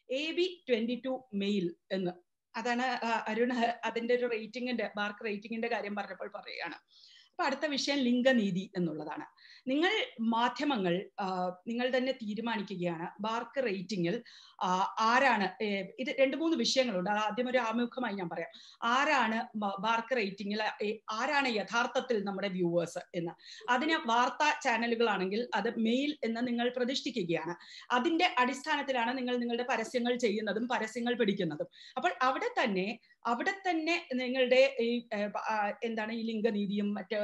A B twenty two mail എന്ന് അതാണ് ആ, അരുൺ ഹ- അതിന്റെ ഒരു റേറ്റിംഗിന്റെ മാർക്ക് റേറ്റിംഗിന്റെ കാര്യം പറഞ്ഞപ്പോൾ പറയുകയാണ് അപ്പൊ അടുത്ത വിഷയം ലിംഗനീതി എന്നുള്ളതാണ് നിങ്ങൾ മാധ്യമങ്ങൾ ആ, നിങ്ങൾ തന്നെ തീരുമാനിക്കുകയാണ് ബാർക്ക് റേറ്റിംഗിൽ ആ, ആരാണ് ഏ, ഇത് രണ്ട് മൂന്ന് വിഷയങ്ങളുണ്ട് അത് ആദ്യം ഒരു ആമുഖമായി ഞാൻ പറയാം ആരാണ് ബ- ബാർക്ക് റേറ്റിംഗിൽ ഏ, ആരാണ് യഥാർത്ഥത്തിൽ നമ്മുടെ വ്യൂവേഴ്സ് എന്ന് അതിന് വാർത്താ ചാനലുകളാണെങ്കിൽ അത് മെയിൽ എന്ന് നിങ്ങൾ പ്രതിഷ്ഠിക്കുകയാണ് അതിന്റെ അടിസ്ഥാനത്തിലാണ് നിങ്ങൾ നിങ്ങളുടെ പരസ്യങ്ങൾ ചെയ്യുന്നതും പരസ്യങ്ങൾ പിടിക്കുന്നതും അപ്പോൾ അവിടെ തന്നെ അവിടെ തന്നെ നിങ്ങളുടെ ഈ ഏ, ബ- ആ, എന്താണ് ഈ ലിംഗനീതിയും മറ്റ്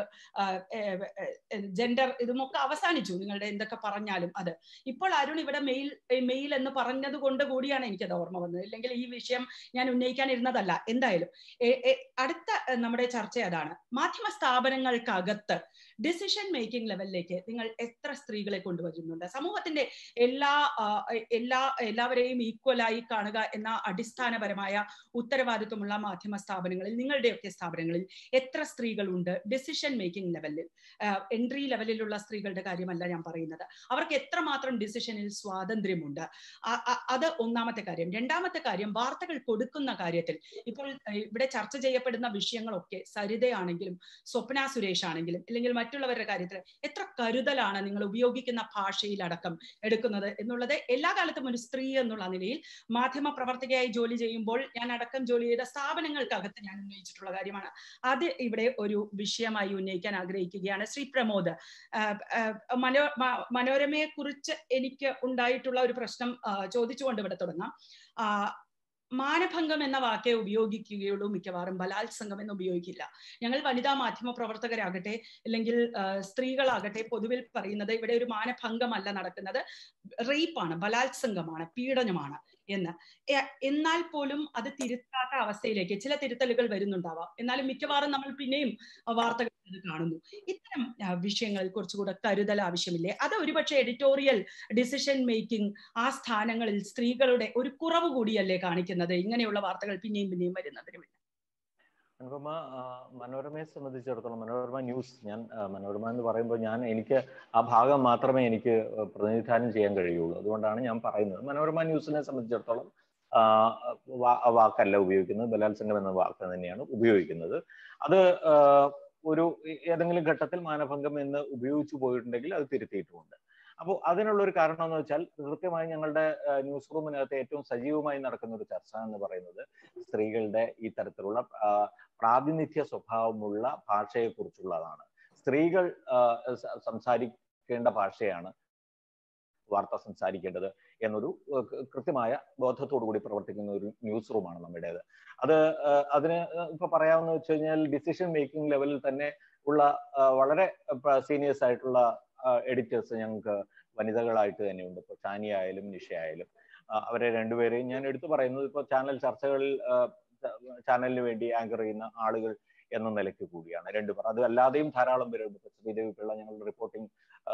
ജെൻഡർ ഇതുമൊക്കെ അവസാനിച്ചു നിങ്ങളുടെ എന്തൊക്കെ പറഞ്ഞാലും അത് ഇപ്പോൾ അരുൺ ഇവിടെ മെയിൽ മെയിൽ എന്ന് പറഞ്ഞത് കൊണ്ട് കൂടിയാണ് എനിക്കത് ഓർമ്മ വന്നത് ഇല്ലെങ്കിൽ ഈ വിഷയം ഞാൻ ഉന്നയിക്കാനിരുന്നതല്ല എന്തായാലും ഏ, ഏ, അടുത്ത ഏ, നമ്മുടെ ചർച്ച അതാണ് മാധ്യമ സ്ഥാപനങ്ങൾക്കകത്ത് ഡിസിഷൻ മേക്കിംഗ് ലെവലിലേക്ക് നിങ്ങൾ എത്ര സ്ത്രീകളെ കൊണ്ടുവരുന്നുണ്ട് സമൂഹത്തിന്റെ എല്ലാ ആ, എല്ലാ എല്ലാവരെയും ഈക്വലായി കാണുക എന്ന അടിസ്ഥാനപരമായ ഉത്തരവാദിത്വമുള്ള മാധ്യമ സ്ഥാപനങ്ങളിൽ നിങ്ങളുടെയൊക്കെ സ്ഥാപനങ്ങളിൽ എത്ര സ്ത്രീകളുണ്ട് ഡിസിഷൻ മേക്കിംഗ് ലെവലിൽ എൻട്രി ലെവലിലുള്ള സ്ത്രീകളുടെ കാര്യമല്ല ഞാൻ പറയുന്നത് അവർക്ക് എത്രമാത്രം ഡിസിഷനിൽ സ്വാതന്ത്ര്യമുണ്ട് ആ- ആ- അത് ഒന്നാമത്തെ കാര്യം രണ്ടാമത്തെ കാര്യം വാർത്തകൾ കൊടുക്കുന്ന കാര്യത്തിൽ ഇപ്പോൾ ഏഹ്, ഇവിടെ ചർച്ച ചെയ്യപ്പെടുന്ന വിഷയങ്ങളൊക്കെ സരിതയാണെങ്കിലും സ്വപ്ന സുരേഷ് ആണെങ്കിലും അല്ലെങ്കിൽ മറ്റുള്ളവരുടെ കാര്യത്തിൽ എത്ര കരുതലാണ് നിങ്ങൾ ഉപയോഗിക്കുന്ന ഭാഷയിലടക്കം എടുക്കുന്നത് എന്നുള്ളത് എല്ലാ കാലത്തും ഒരു സ്ത്രീ എന്നുള്ള നിലയിൽ മാധ്യമ പ്രവർത്തകയായി ജോലി ചെയ്യുമ്പോൾ ഞാൻ അടക്കം ജോലി ചെയ്ത സ്ഥാപനങ്ങൾക്കകത്ത് ഞാൻ ഉന്നയിച്ചിട്ടുള്ള കാര്യമാണ് അത് ഇവിടെ ഒരു വിഷയമായി ഉന്നയിക്കാൻ ആഗ്രഹിക്കുകയാണ് ശ്രീ പ്രമോദ് ആഹ് ആഹ് മനോ മ- മനോരമയെ കുറിച്ച് എനിക്ക് ഉണ്ടായിട്ടുള്ള ഒരു പ്രശ്നം ആഹ് ചോദിച്ചുകൊണ്ട് ഇവിടെ തുടങ്ങാം ആഹ് മാനഭംഗം എന്ന വാക്കേ ഉപയോഗിക്കുകയുള്ളൂ മിക്കവാറും ബലാത്സംഗം എന്ന് ഉപയോഗിക്കില്ല ഞങ്ങൾ വനിതാ മാധ്യമ പ്രവർത്തകരാകട്ടെ അല്ലെങ്കിൽ ആഹ് സ്ത്രീകളാകട്ടെ പൊതുവിൽ പറയുന്നത് ഇവിടെ ഒരു മാനഭംഗമല്ല നടക്കുന്നത് റേപ്പാണ് ബലാത്സംഗമാണ് പീഡനമാണ് എന്ന് എ- എന്നാൽ പോലും അത് തിരുത്താത്ത അവസ്ഥയിലേക്ക് ചില തിരുത്തലുകൾ വരുന്നുണ്ടാവാം എന്നാലും മിക്കവാറും നമ്മൾ പിന്നെയും വാർത്തകൾ ഇത് കാണുന്നു ഇത്തരം ആ, വിഷയങ്ങളിൽ കുറച്ചുകൂടെ കരുതൽ ആവശ്യമില്ലേ അത് ഒരുപക്ഷെ എഡിറ്റോറിയൽ ഡിസിഷൻ മേക്കിംഗ് ആ സ്ഥാനങ്ങളിൽ സ്ത്രീകളുടെ ഒരു കുറവ് കൂടിയല്ലേ കാണിക്കുന്നത് ഇങ്ങനെയുള്ള വാർത്തകൾ പിന്നെയും പിന്നെയും വരുന്നതിന് വേണ്ടി അനുപമ ആ, മനോരമയെ സംബന്ധിച്ചിടത്തോളം മനോരമ ന്യൂസ് ഞാൻ ആ, മനോരമ എന്ന് പറയുമ്പോൾ ഞാൻ എനിക്ക് ആ ഭാഗം മാത്രമേ എനിക്ക് പ്രതിനിധാനം ചെയ്യാൻ കഴിയുള്ളൂ അതുകൊണ്ടാണ് ഞാൻ പറയുന്നത് മനോരമ ന്യൂസിനെ സംബന്ധിച്ചിടത്തോളം ആ, വാ- ആ വാക്കല്ല ഉപയോഗിക്കുന്നത് ബലാത്സംഗം എന്ന വാക്ക് തന്നെയാണ് ഉപയോഗിക്കുന്നത് അത് ആ, ഒരു ഏതെങ്കിലും ഘട്ടത്തിൽ മാനഭംഗം എന്ന് ഉപയോഗിച്ചു പോയിട്ടുണ്ടെങ്കിൽ അത് തിരുത്തിയിട്ടുമുണ്ട് അപ്പോൾ അതിനുള്ള ഒരു കാരണം എന്ന് വെച്ചാൽ കൃത്യമായി ഞങ്ങളുടെ ആ, ന്യൂസ് റൂമിനകത്ത് ഏറ്റവും സജീവമായി നടക്കുന്ന ഒരു ചർച്ച എന്ന് പറയുന്നത് സ്ത്രീകളുടെ ഈ തരത്തിലുള്ള ആ, പ്രാതിനിധ്യ സ്വഭാവമുള്ള ഭാഷയെക്കുറിച്ചുള്ളതാണ് സ്ത്രീകൾ ആ, സ- സംസാരിക്കേണ്ട ഭാഷയാണ് വാർത്ത സംസാരിക്കേണ്ടത് എന്നൊരു ഏഹ്, കൃ- കൃത്യമായ ബോധത്തോടു കൂടി പ്രവർത്തിക്കുന്ന ഒരു ന്യൂസ് റൂമാണ് നമ്മുടേത് അത് ഏഹ്, അതിന് ഇപ്പൊ പറയാവുന്ന വെച്ച് കഴിഞ്ഞാൽ ഡിസിഷൻ മേക്കിംഗ് ലെവലിൽ തന്നെ ഉള്ള ആ, വളരെ സീനിയേഴ്സ് ആയിട്ടുള്ള എഡിറ്റേഴ്സ് ഞങ്ങൾക്ക് വനിതകളായിട്ട് തന്നെയുണ്ട് ഇപ്പൊ ഷാനി ആയാലും നിഷ ആയാലും ആ, അവരെ രണ്ടുപേരെയും ഞാൻ എടുത്തു പറയുന്നത് ഇപ്പൊ ചാനൽ ചർച്ചകളിൽ ആ, ചാനലിന് വേണ്ടി ആങ്കർ ചെയ്യുന്ന ആളുകൾ എന്ന നിലയ്ക്ക് കൂടിയാണ് രണ്ടുപേർ അത് അല്ലാതെയും ധാരാളം പേരുണ്ട് ഇപ്പൊ ശ്രീദേവി പിള്ള ഞങ്ങളുടെ റിപ്പോർട്ടിംഗ്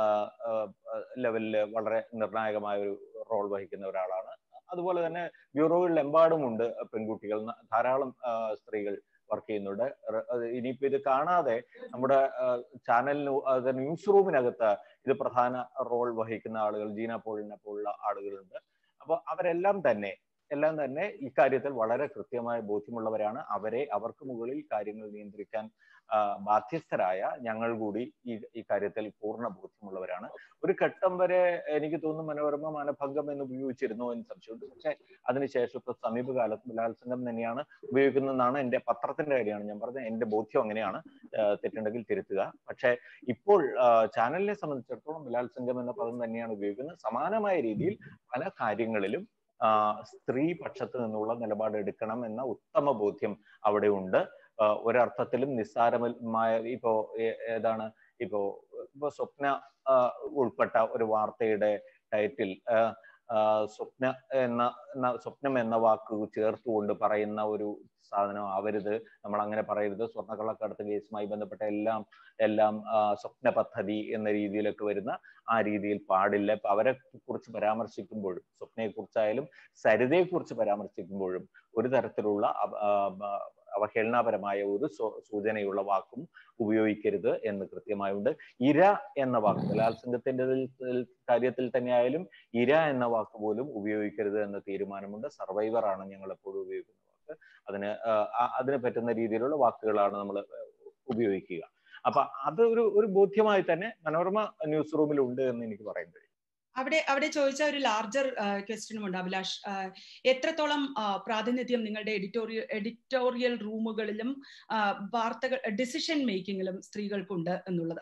ലെവലിൽ വളരെ നിർണായകമായ ഒരു റോൾ വഹിക്കുന്ന ഒരാളാണ് അതുപോലെ തന്നെ ബ്യൂറോകളിലെമ്പാടുമുണ്ട് പെൺകുട്ടികൾ ന- ധാരാളം ആ, സ്ത്രീകൾ വർക്ക് ചെയ്യുന്നുണ്ട് റെ- അത് ഇനിയിപ്പോ ഇത് കാണാതെ നമ്മുടെ ചാനലിന് അത് ന്യൂസ് റൂമിനകത്ത് ഇത് പ്രധാന റോൾ വഹിക്കുന്ന ആളുകൾ ജീന പോളിനെ പോലുള്ള ആളുകളുണ്ട് അപ്പോൾ അവരെല്ലാം തന്നെ എല്ലാം തന്നെ ഇക്കാര്യത്തിൽ വളരെ കൃത്യമായ ബോധ്യമുള്ളവരാണ് അവരെ അവർക്ക് മുകളിൽ കാര്യങ്ങൾ നിയന്ത്രിക്കാൻ ആ, ബാധ്യസ്ഥരായ ഞങ്ങൾ കൂടി ഈ ഈ കാര്യത്തിൽ പൂർണ്ണ ബോധ്യമുള്ളവരാണ് ഒരു ഘട്ടം വരെ എനിക്ക് തോന്നുന്നു മനോരമ മാനഭംഗം എന്ന് ഉപയോഗിച്ചിരുന്നു എന്ന് സംശയമുണ്ട് പക്ഷെ അതിനുശേഷം ഇപ്പൊ സമീപകാലത്ത് ബലാത്സംഗം തന്നെയാണ് ഉപയോഗിക്കുന്നതെന്നാണ് എന്റെ പത്രത്തിന്റെ കാര്യമാണ് ഞാൻ പറഞ്ഞത് എന്റെ ബോധ്യം അങ്ങനെയാണ് ആ, തെറ്റുണ്ടെങ്കിൽ തിരുത്തുക പക്ഷെ ഇപ്പോൾ ആ, ചാനലിനെ സംബന്ധിച്ചിടത്തോളം ബലാത്സംഗം എന്ന പദം തന്നെയാണ് ഉപയോഗിക്കുന്നത് സമാനമായ രീതിയിൽ പല കാര്യങ്ങളിലും ആ, സ്ത്രീ പക്ഷത്ത് നിന്നുള്ള നിലപാട് എടുക്കണം എന്ന ഉത്തമ ബോധ്യം അവിടെ ഉണ്ട് ആ, ഒരർത്ഥത്തിലും നിസ്സാരമായ ഇപ്പോ ഏ- ഏതാണ് ഇപ്പോ ഇപ്പോ സ്വപ്ന ആ, ഉൾപ്പെട്ട ഒരു വാർത്തയുടെ ടൈറ്റിൽ ആ, ആ, സ്വപ്ന എന്ന എന്ന സ്വപ്നം എന്ന വാക്ക് ചേർത്തുകൊണ്ട് പറയുന്ന ഒരു സാധനം ആവരുത് നമ്മൾ അങ്ങനെ പറയരുത് സ്വർണ്ണക്കള്ളക്കടത്ത് കേസുമായി ബന്ധപ്പെട്ട എല്ലാം എല്ലാം ആ, സ്വപ്ന പദ്ധതി എന്ന രീതിയിലൊക്കെ വരുന്ന ആ രീതിയിൽ പാടില്ല ഇപ്പൊ അവരെ കുറിച്ച് പരാമർശിക്കുമ്പോഴും സ്വപ്നയെ കുറിച്ചായാലും സരിതയെ കുറിച്ച് പരാമർശിക്കുമ്പോഴും ഒരു തരത്തിലുള്ള അവഹേളനാപരമായ ഒരു സൂചനയുള്ള വാക്കും ഉപയോഗിക്കരുത് എന്ന് കൃത്യമായുണ്ട് ഇര എന്ന വാക്ക് ബലാത്സംഗത്തിന്റെ കാര്യത്തിൽ തന്നെയായാലും ഇര എന്ന വാക്ക് പോലും ഉപയോഗിക്കരുത് എന്ന തീരുമാനമുണ്ട് സർവൈവർ ആണ് ഞങ്ങൾ എപ്പോഴും ഉപയോഗിക്കുന്ന വാക്ക് അതിന് അതിന് പറ്റുന്ന രീതിയിലുള്ള വാക്കുകളാണ് നമ്മൾ ഉപയോഗിക്കുക അപ്പൊ അത് ഒരു ഒരു ബോധ്യമായി തന്നെ മനോരമ ന്യൂസ് റൂമിൽ ഉണ്ട് എന്ന് എനിക്ക് പറയാൻ കഴിയും അവിടെ അവിടെ ചോദിച്ച ഒരു ലാർജർ ക്വസ്റ്റ്യനും ഉണ്ട് അഭിലാഷ് എത്രത്തോളം പ്രാതിനിധ്യം നിങ്ങളുടെ എഡിറ്റോറിയൽ എഡിറ്റോറിയൽ റൂമുകളിലും വാർത്തകൾ ഡിസിഷൻ മേക്കിങ്ങിലും സ്ത്രീകൾക്കുണ്ട് എന്നുള്ളത്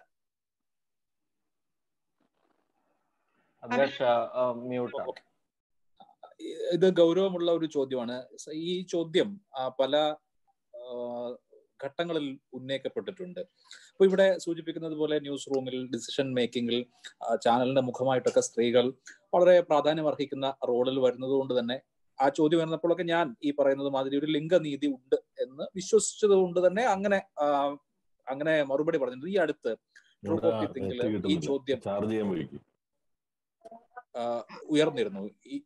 ഇത് ഗൗരവമുള്ള ഒരു ചോദ്യമാണ് ഈ ചോദ്യം പല ഘട്ടങ്ങളിൽ ഉന്നയിക്കപ്പെട്ടിട്ടുണ്ട് അപ്പൊ ഇവിടെ സൂചിപ്പിക്കുന്നത് പോലെ ന്യൂസ് റൂമിൽ ഡിസിഷൻ മേക്കിങ്ങിൽ ചാനലിന്റെ മുഖമായിട്ടൊക്കെ സ്ത്രീകൾ വളരെ പ്രാധാന്യം അർഹിക്കുന്ന റോളിൽ വരുന്നത് കൊണ്ട് തന്നെ ആ ചോദ്യം വരുന്നപ്പോഴൊക്കെ ഞാൻ ഈ പറയുന്നത് മാതിരി ഒരു ലിംഗനീതി ഉണ്ട് എന്ന് വിശ്വസിച്ചത് കൊണ്ട് തന്നെ അങ്ങനെ അങ്ങനെ മറുപടി പറഞ്ഞിട്ടുണ്ട് ഈ അടുത്ത് ഈ ചോദ്യം ഉയർന്നിരുന്നു ഈ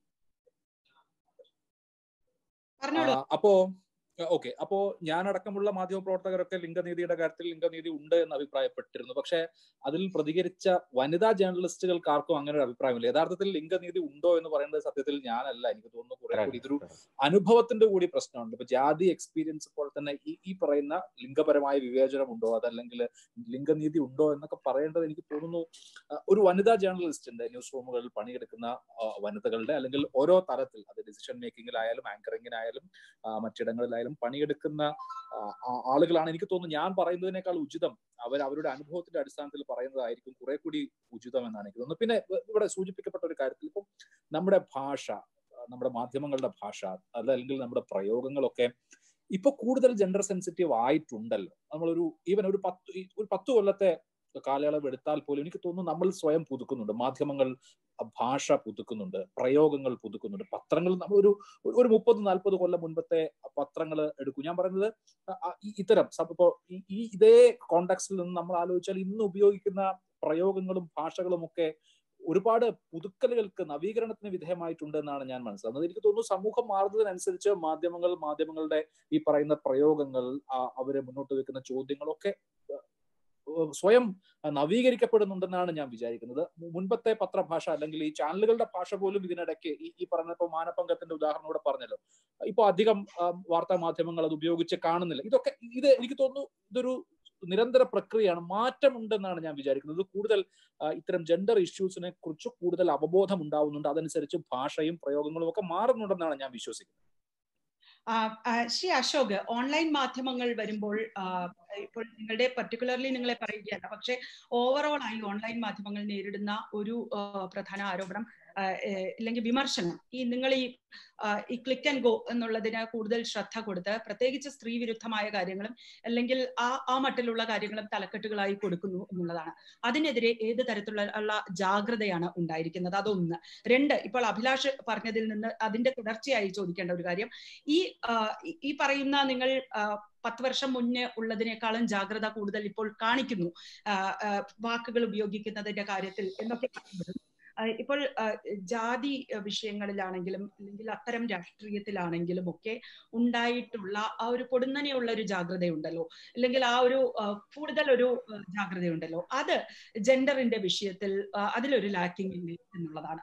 അപ്പോ ഓക്കെ അപ്പോ ഞാനടക്കമുള്ള മാധ്യമ പ്രവർത്തകരൊക്കെ ലിംഗനീതിയുടെ കാര്യത്തിൽ ലിംഗനീതി ഉണ്ട് എന്ന് അഭിപ്രായപ്പെട്ടിരുന്നു പക്ഷെ അതിൽ പ്രതികരിച്ച വനിതാ ജേർണലിസ്റ്റുകൾക്ക് ആർക്കും അങ്ങനെ ഒരു അഭിപ്രായമില്ല യഥാർത്ഥത്തിൽ ലിംഗനീതി ഉണ്ടോ എന്ന് പറയുന്നത് സത്യത്തിൽ ഞാനല്ല എനിക്ക് തോന്നുന്നു കുറെ കൂടി ഇതൊരു അനുഭവത്തിന്റെ കൂടി പ്രശ്നമുണ്ട് ഇപ്പൊ ജാതി എക്സ്പീരിയൻസ് പോലെ തന്നെ ഈ ഈ പറയുന്ന ലിംഗപരമായ വിവേചനം ഉണ്ടോ അതല്ലെങ്കിൽ ലിംഗനീതി ഉണ്ടോ എന്നൊക്കെ പറയേണ്ടത് എനിക്ക് തോന്നുന്നു ഒരു വനിതാ ജേർണലിസ്റ്റിന്റെ ന്യൂസ് റൂമുകളിൽ പണിയെടുക്കുന്ന വനിതകളുടെ അല്ലെങ്കിൽ ഓരോ തലത്തിൽ അത് ഡിസിഷൻ മേക്കിങ്ങിലായാലും ആങ്കറിങ്ങിനായാലും മറ്റിടങ്ങളിലായാലും പണിയെടുക്കുന്ന ആളുകളാണ് എനിക്ക് തോന്നുന്നു ഞാൻ പറയുന്നതിനേക്കാൾ ഉചിതം അവർ അവരുടെ അനുഭവത്തിന്റെ അടിസ്ഥാനത്തിൽ പറയുന്നതായിരിക്കും കുറെ കൂടി ഉചിതം എന്നാണ് എനിക്ക് തോന്നുന്നത് പിന്നെ ഇവിടെ സൂചിപ്പിക്കപ്പെട്ട ഒരു കാര്യത്തിൽ ഇപ്പം നമ്മുടെ ഭാഷ നമ്മുടെ മാധ്യമങ്ങളുടെ ഭാഷ അതല്ലെങ്കിൽ നമ്മുടെ പ്രയോഗങ്ങളൊക്കെ ഇപ്പൊ കൂടുതൽ ജെൻഡർ സെൻസിറ്റീവ് ആയിട്ടുണ്ടല്ലോ നമ്മളൊരു ഈവൻ ഒരു പത്ത് ഒരു പത്ത് കൊല്ലത്തെ കാലയളവ് എടുത്താൽ പോലും എനിക്ക് തോന്നുന്നു നമ്മൾ സ്വയം പുതുക്കുന്നുണ്ട് മാധ്യമങ്ങൾ ഭാഷ പുതുക്കുന്നുണ്ട് പ്രയോഗങ്ങൾ പുതുക്കുന്നുണ്ട് പത്രങ്ങൾ നമ്മൾ ഒരു ഒരു മുപ്പത് നാൽപ്പത് കൊല്ലം മുൻപത്തെ പത്രങ്ങൾ എടുക്കും ഞാൻ പറയുന്നത് ഇത്തരം ഇപ്പോ ഈ ഇതേ കോണ്ടാക്സിൽ നിന്ന് നമ്മൾ ആലോചിച്ചാൽ ഇന്ന് ഉപയോഗിക്കുന്ന പ്രയോഗങ്ങളും ഭാഷകളും ഒക്കെ ഒരുപാട് പുതുക്കലുകൾക്ക് നവീകരണത്തിന് വിധേയമായിട്ടുണ്ട് എന്നാണ് ഞാൻ മനസ്സിലാക്കുന്നത് എനിക്ക് തോന്നുന്നു സമൂഹം മാറുന്നതിനനുസരിച്ച് മാധ്യമങ്ങൾ മാധ്യമങ്ങളുടെ ഈ പറയുന്ന പ്രയോഗങ്ങൾ അവരെ മുന്നോട്ട് വെക്കുന്ന ചോദ്യങ്ങളൊക്കെ സ്വയം നവീകരിക്കപ്പെടുന്നുണ്ടെന്നാണ് ഞാൻ വിചാരിക്കുന്നത് മുൻപത്തെ പത്രഭാഷ അല്ലെങ്കിൽ ഈ ചാനലുകളുടെ ഭാഷ പോലും ഇതിനിടയ്ക്ക് ഈ ഈ പറഞ്ഞപ്പോ മാനപ്പങ്കത്തിന്റെ ഉദാഹരണം കൂടെ പറഞ്ഞല്ലോ ഇപ്പൊ അധികം വാർത്താ മാധ്യമങ്ങൾ അത് ഉപയോഗിച്ച് കാണുന്നില്ല ഇതൊക്കെ ഇത് എനിക്ക് തോന്നുന്നു ഇതൊരു നിരന്തര പ്രക്രിയയാണ് മാറ്റമുണ്ടെന്നാണ് ഞാൻ വിചാരിക്കുന്നത് കൂടുതൽ ഇത്തരം ജെൻഡർ ഇഷ്യൂസിനെ കുറിച്ച് കൂടുതൽ അവബോധം ഉണ്ടാവുന്നുണ്ട് അതനുസരിച്ച് ഭാഷയും പ്രയോഗങ്ങളും ഒക്കെ മാറുന്നുണ്ടെന്നാണ് ഞാൻ വിശ്വസിക്കുന്നത് ശ്രീ അശോക് ഓൺലൈൻ മാധ്യമങ്ങൾ വരുമ്പോൾ ഇപ്പോൾ നിങ്ങളുടെ പർട്ടിക്കുലർലി നിങ്ങളെ പറയുകയല്ല പക്ഷെ ഓവറോൾ ആയി ഓൺലൈൻ മാധ്യമങ്ങൾ നേരിടുന്ന ഒരു പ്രധാന ആരോപണം അല്ലെങ്കിൽ വിമർശനം ഈ നിങ്ങൾ ഈ ഈ ക്ലിക്ക് ആൻഡ് ഗോ എന്നുള്ളതിന് കൂടുതൽ ശ്രദ്ധ കൊടുത്ത് പ്രത്യേകിച്ച് സ്ത്രീ വിരുദ്ധമായ കാര്യങ്ങളും അല്ലെങ്കിൽ ആ ആ മട്ടിലുള്ള കാര്യങ്ങളും തലക്കെട്ടുകളായി കൊടുക്കുന്നു എന്നുള്ളതാണ് അതിനെതിരെ ഏത് തരത്തിലുള്ള ജാഗ്രതയാണ് ഉണ്ടായിരിക്കുന്നത് അതൊന്ന് രണ്ട് ഇപ്പോൾ അഭിലാഷ് പറഞ്ഞതിൽ നിന്ന് അതിന്റെ തുടർച്ചയായി ചോദിക്കേണ്ട ഒരു കാര്യം ഈ ഈ പറയുന്ന നിങ്ങൾ പത്ത് വർഷം മുന്നേ ഉള്ളതിനേക്കാളും ജാഗ്രത കൂടുതൽ ഇപ്പോൾ കാണിക്കുന്നു വാക്കുകൾ ഉപയോഗിക്കുന്നതിന്റെ കാര്യത്തിൽ എന്നൊക്കെ പറയുമ്പോഴും ഇപ്പോൾ ജാതി വിഷയങ്ങളിലാണെങ്കിലും അല്ലെങ്കിൽ അത്തരം രാഷ്ട്രീയത്തിലാണെങ്കിലും ഒക്കെ ഉണ്ടായിട്ടുള്ള ആ ഒരു പൊടുന്നനെയുള്ള ഒരു ജാഗ്രതയുണ്ടല്ലോ അല്ലെങ്കിൽ ആ ഒരു കൂടുതൽ ഒരു ജാഗ്രതയുണ്ടല്ലോ അത് ജെൻഡറിന്റെ വിഷയത്തിൽ അതിലൊരു ലാക്കിംഗ് ഇല്ല എന്നുള്ളതാണ്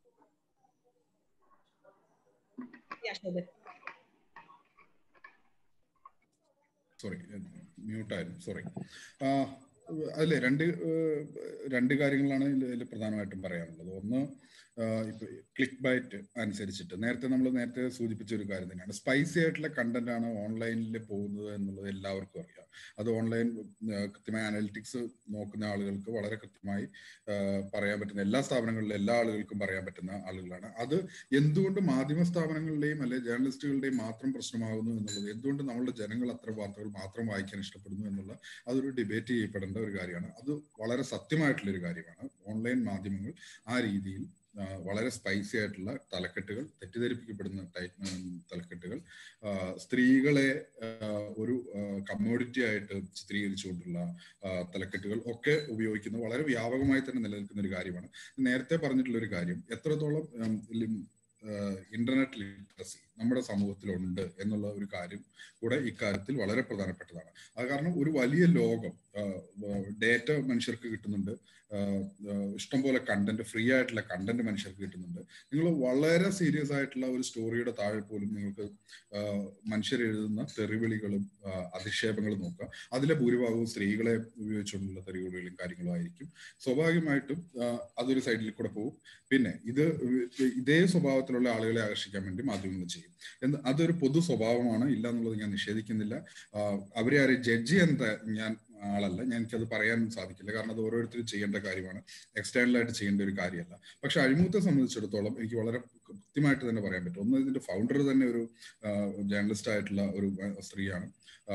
സോറി മ്യൂട്ടായിരുന്നു സോറി അതിലെ രണ്ട് രണ്ട് കാര്യങ്ങളാണ് ഇതിൽ പ്രധാനമായിട്ടും പറയാനുള്ളത് ഒന്ന് ഇപ്പൊ ക്ലിക്ക് ബൈറ്റ് അനുസരിച്ചിട്ട് നേരത്തെ നമ്മൾ നേരത്തെ സൂചിപ്പിച്ച ഒരു കാര്യം തന്നെയാണ് സ്പൈസി ആയിട്ടുള്ള കണ്ടന്റ് ആണ് ഓൺലൈനിൽ പോകുന്നത് എന്നുള്ളത് എല്ലാവർക്കും അറിയാം അത് ഓൺലൈൻ കൃത്യമായ അനലിറ്റിക്സ് നോക്കുന്ന ആളുകൾക്ക് വളരെ കൃത്യമായി പറയാൻ പറ്റുന്ന എല്ലാ സ്ഥാപനങ്ങളിലും എല്ലാ ആളുകൾക്കും പറയാൻ പറ്റുന്ന ആളുകളാണ് അത് എന്തുകൊണ്ട് മാധ്യമ സ്ഥാപനങ്ങളുടെയും അല്ലെ ജേർണലിസ്റ്റുകളുടെയും മാത്രം പ്രശ്നമാകുന്നു എന്നുള്ളത് എന്തുകൊണ്ട് നമ്മളുടെ ജനങ്ങൾ അത്ര വാർത്തകൾ മാത്രം വായിക്കാൻ ഇഷ്ടപ്പെടുന്നു എന്നുള്ള അതൊരു ഡിബേറ്റ് ചെയ്യപ്പെടേണ്ട ഒരു കാര്യമാണ് അത് വളരെ സത്യമായിട്ടുള്ള ഒരു കാര്യമാണ് ഓൺലൈൻ മാധ്യമങ്ങൾ ആ രീതിയിൽ വളരെ സ്പൈസി ആയിട്ടുള്ള തലക്കെട്ടുകൾ തെറ്റിദ്ധരിപ്പിക്കപ്പെടുന്ന ടൈപ്പ് തലക്കെട്ടുകൾ സ്ത്രീകളെ ഒരു കമ്മോഡിറ്റി ആയിട്ട് ചിത്രീകരിച്ചുകൊണ്ടുള്ള തലക്കെട്ടുകൾ ഒക്കെ ഉപയോഗിക്കുന്നത് വളരെ വ്യാപകമായി തന്നെ നിലനിൽക്കുന്ന ഒരു കാര്യമാണ് നേരത്തെ പറഞ്ഞിട്ടുള്ള ഒരു കാര്യം എത്രത്തോളം ഇന്റർനെറ്റ് ലിറ്ററസി നമ്മുടെ സമൂഹത്തിലുണ്ട് എന്നുള്ള ഒരു കാര്യം കൂടെ ഇക്കാര്യത്തിൽ വളരെ പ്രധാനപ്പെട്ടതാണ് അത് കാരണം ഒരു വലിയ ലോകം ഡേറ്റ മനുഷ്യർക്ക് കിട്ടുന്നുണ്ട് ഇഷ്ടംപോലെ കണ്ടന്റ് ഫ്രീ ആയിട്ടുള്ള കണ്ടന്റ് മനുഷ്യർക്ക് കിട്ടുന്നുണ്ട് നിങ്ങൾ വളരെ സീരിയസ് ആയിട്ടുള്ള ഒരു സ്റ്റോറിയുടെ താഴെ പോലും നിങ്ങൾക്ക് മനുഷ്യർ എഴുതുന്ന തെറിവിളികളും അധിക്ഷേപങ്ങളും നോക്കുക അതിലെ ഭൂരിഭാഗവും സ്ത്രീകളെ ഉപയോഗിച്ചുകൊണ്ടുള്ള തെറിവിളികളും കാര്യങ്ങളും ആയിരിക്കും സ്വാഭാവികമായിട്ടും അതൊരു സൈഡിൽ കൂടെ പോകും പിന്നെ ഇത് ഇതേ സ്വഭാവത്തിലുള്ള ആളുകളെ ആകർഷിക്കാൻ വേണ്ടി മാധ്യമങ്ങൾ ചെയ്യും എന്ന് അതൊരു പൊതു സ്വഭാവമാണ് ഇല്ല എന്നുള്ളത് ഞാൻ നിഷേധിക്കുന്നില്ല അവരെ ആരും ജഡ്ജ് ചെയ്യാൻ ഞാൻ ആളല്ല ഞാൻ എനിക്കത് പറയാൻ സാധിക്കില്ല കാരണം അത് ഓരോരുത്തരും ചെയ്യേണ്ട കാര്യമാണ് എക്സ്റ്റേണലായിട്ട് ചെയ്യേണ്ട ഒരു കാര്യമല്ല പക്ഷെ അഴിമൂത്തെ സംബന്ധിച്ചിടത്തോളം എനിക്ക് വളരെ കൃത്യമായിട്ട് തന്നെ പറയാൻ പറ്റും ഒന്ന് ഇതിന്റെ ഫൗണ്ടർ തന്നെ ഒരു ജേർണലിസ്റ്റ് ആയിട്ടുള്ള ഒരു സ്ത്രീയാണ്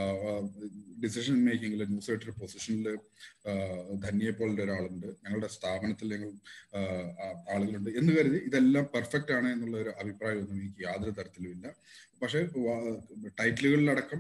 ഡിസിഷൻ മേക്കിങ്ങിൽ ന്യൂസ് എഡിറ്റർ പൊസിഷനിൽ ധന്യെ പോലുള്ള ഒരാളുണ്ട് ഞങ്ങളുടെ സ്ഥാപനത്തിൽ ഞങ്ങൾ ആളുകളുണ്ട് എന്ന് കരുതി ഇതെല്ലാം പെർഫെക്റ്റ് ആണ് എന്നുള്ള ഒരു അഭിപ്രായമൊന്നും എനിക്ക് യാതൊരു തരത്തിലും ഇല്ല പക്ഷെ ടൈറ്റിലുകളിലടക്കം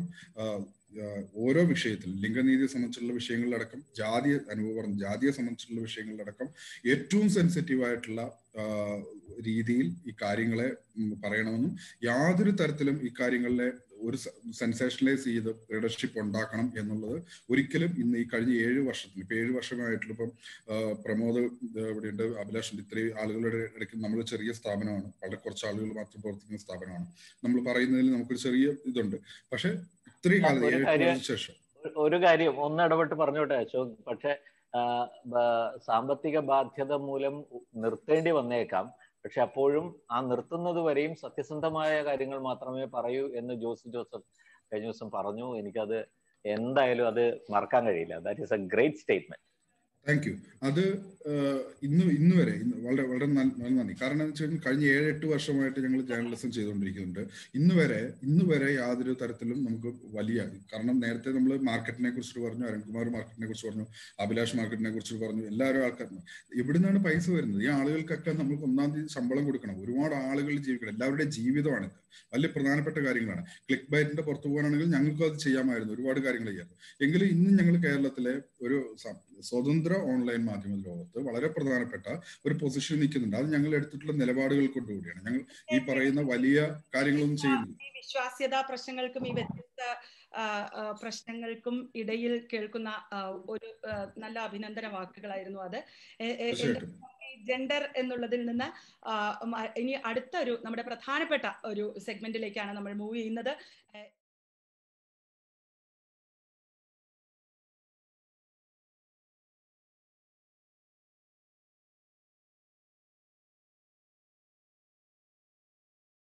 ഓരോ വിഷയത്തിലും ലിംഗനീതിയെ സംബന്ധിച്ചുള്ള വിഷയങ്ങളിലടക്കം ജാതി അനുഭവം ജാതിയെ സംബന്ധിച്ചുള്ള വിഷയങ്ങളിലടക്കം ഏറ്റവും സെൻസിറ്റീവ് ആയിട്ടുള്ള രീതിയിൽ ഈ കാര്യങ്ങളെ പറയണമെന്നും യാതൊരു തരത്തിലും ഈ കാര്യങ്ങളിലെ ഒരു സെൻസേഷനലൈസ് ചെയ്ത് ലീഡർഷിപ്പ് ഉണ്ടാക്കണം എന്നുള്ളത് ഒരിക്കലും ഇന്ന് ഈ കഴിഞ്ഞ ഏഴ് വർഷത്തിൽ ഇപ്പൊ ഏഴ് വർഷമായിട്ടുള്ള ഇപ്പം പ്രമോദ് ഇവിടെയുണ്ട് അഭിലാഷ് ഇത്രയും ആളുകളുടെ ഇടയ്ക്ക് നമ്മൾ ചെറിയ സ്ഥാപനമാണ് വളരെ കുറച്ച് ആളുകൾ മാത്രം പ്രവർത്തിക്കുന്ന സ്ഥാപനമാണ് നമ്മൾ പറയുന്നതിൽ നമുക്കൊരു ചെറിയ ഇതുണ്ട് പക്ഷെ ഇത്രയും കാലം ഏഴ് ശേഷം ഒരു കാര്യം ഒന്ന് ഇടപെട്ട് പറഞ്ഞോട്ടെ അശോക് പക്ഷെ സാമ്പത്തിക ബാധ്യത മൂലം നിർത്തേണ്ടി വന്നേക്കാം പക്ഷെ അപ്പോഴും ആ നിർത്തുന്നത് വരെയും സത്യസന്ധമായ കാര്യങ്ങൾ മാത്രമേ പറയൂ എന്ന് ജോസ് ജോസഫ് കഴിഞ്ഞ ദിവസം പറഞ്ഞു എനിക്കത് എന്തായാലും അത് മറക്കാൻ കഴിയില്ല that is a great statement thank you അത് ഇന്ന് ഇന്ന് വരെ വളരെ വളരെ നന്ദി കാരണം എന്ന് വെച്ചാൽ കഴിഞ്ഞ ഏഴ് എട്ട് വർഷമായിട്ട് ഞങ്ങൾ ജേർണലിസം ചെയ്തുകൊണ്ടിരിക്കുന്നുണ്ട് ഇന്ന് വരെ ഇന്ന് വരെ യാതൊരു തരത്തിലും നമുക്ക് വലിയ കാരണം നേരത്തെ നമ്മൾ മാർക്കറ്റിനെ കുറിച്ച് പറഞ്ഞു അരുൺകുമാർ മാർക്കറ്റിനെ കുറിച്ച് പറഞ്ഞു അഭിലാഷ് മാർക്കറ്റിനെ കുറിച്ച് പറഞ്ഞു എല്ലാവരും ആൾക്കാരും എവിടുന്നാണ് പൈസ വരുന്നത് ഈ ആളുകൾക്കൊക്കെ നമുക്ക് ഒന്നാം തീയതി ശമ്പളം കൊടുക്കണം ഒരുപാട് ആളുകൾ ജീവിക്കണം എല്ലാവരുടെയും ജീവിതമാണിത് വലിയ പ്രധാനപ്പെട്ട കാര്യങ്ങളാണ് ക്ലിക്ക് ബൈറ്റിന്റെ പുറത്തു പോകാനാണെങ്കിൽ ഞങ്ങൾക്ക് അത് ചെയ്യാമായിരുന്നു ഒരുപാട് കാര്യങ്ങൾ ചെയ്യാം എങ്കിലും ഇന്ന് ഞങ്ങൾ കേരളത്തിലെ ഒരു സ്വതന്ത്ര ഓൺലൈൻ മാധ്യമ ലോകത്ത് വളരെ പ്രധാനപ്പെട്ട ഒരു പൊസിഷൻ നിൽക്കുന്നുണ്ട് അത് ഞങ്ങൾ എടുത്തിട്ടുള്ള നിലപാടുകൾ കൊണ്ടുകൂടിയാണ് ഞങ്ങൾ ഈ പറയുന്ന വലിയ കാര്യങ്ങളൊന്നും ചെയ്യുന്നില്ല ഈ വിശ്വാസ്യത പ്രശ്നങ്ങൾക്കും ഈ വ്യത്യസ്ത പ്രശ്നങ്ങൾക്കും ഇടയിൽ കേൾക്കുന്ന ഒരു നല്ല അഭിനന്ദന വാക്കുകളായിരുന്നു അത് ജെൻഡർ എന്നുള്ളതിൽ നിന്ന് ഇനി അടുത്ത ഒരു നമ്മുടെ പ്രധാനപ്പെട്ട ഒരു സെഗ്മെന്റിലേക്കാണ് നമ്മൾ മൂവ് ചെയ്യുന്നത്